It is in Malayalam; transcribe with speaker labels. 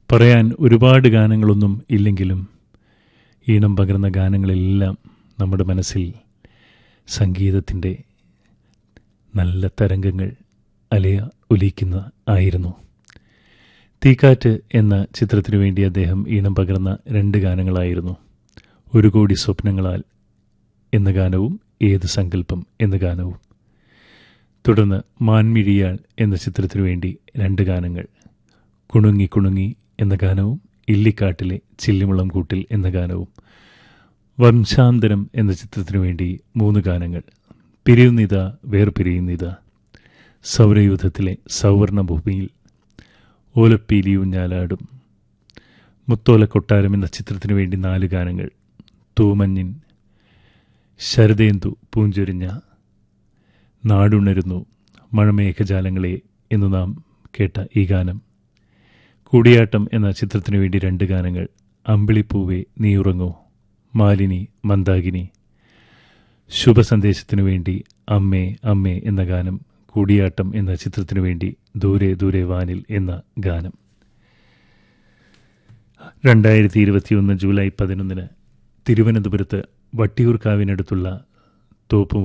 Speaker 1: പറയാൻ ഒരുപാട് ഗാനങ്ങളൊന്നും ഇല്ലെങ്കിലും ഈണം പകർന്ന ഗാനങ്ങളെല്ലാം നമ്മുടെ മനസ്സിൽ സംഗീതത്തിൻ്റെ നല്ല തരംഗങ്ങൾ അലയ ഒലിക്കുന്ന ആയിരുന്നു തീക്കാറ്റ് എന്ന ചിത്രത്തിനു വേണ്ടി അദ്ദേഹം ഈണം പകർന്ന രണ്ട് ഗാനങ്ങളായിരുന്നു ഒരു കോടി സ്വപ്നങ്ങളാൽ എന്ന ഗാനവും ഏത് സങ്കല്പം എന്ന ഗാനവും തുടർന്ന് മാൻമിഴിയാൾ എന്ന ചിത്രത്തിനു വേണ്ടി രണ്ട് ഗാനങ്ങൾ കുണുങ്ങി കുണുങ്ങി എന്ന ഗാനവും ഇല്ലിക്കാട്ടിലെ ചില്ലിമുളം കൂട്ടിൽ എന്ന ഗാനവും വംശാന്തരം എന്ന ചിത്രത്തിനു വേണ്ടി മൂന്ന് ഗാനങ്ങൾ പിരിയുന്നിത വേർപിരിയുന്നിത സൗരയൂഥത്തിലെ സൗവർണ ഭൂമിയിൽ ഓലപ്പീലിയൂഞ്ഞാലാടും മുത്തോല കൊട്ടാരം എന്ന ചിത്രത്തിനു വേണ്ടി നാല് ഗാനങ്ങൾ തൂമഞ്ഞിൻ ശരദേന്ദു പൂഞ്ചൊരിഞ്ഞ നാടുണരുന്നു മഴമേഘജാലങ്ങളെ എന്ന് നാം കേട്ട ഈ ഗാനം കൂടിയാട്ടം എന്ന ചിത്രത്തിനു വേണ്ടി രണ്ട് ഗാനങ്ങൾ അമ്പിളിപ്പൂവെ നീ ഉറങ്ങൂ മാലിനി മന്ദാകിനി ശുഭസന്ദേശത്തിനു വേണ്ടി അമ്മേ അമ്മേ എന്ന ഗാനം കൂടിയാട്ടം എന്ന ചിത്രത്തിനു വേണ്ടി ദൂരെ ദൂരെ വാനിൽ എന്ന ഗാനം രണ്ടായിരത്തി ഇരുപത്തിയൊന്ന് ജൂലൈ പതിനൊന്നിന് തിരുവനന്തപുരത്ത് വട്ടിയൂർക്കാവിനടുത്തുള്ള തോപ്പും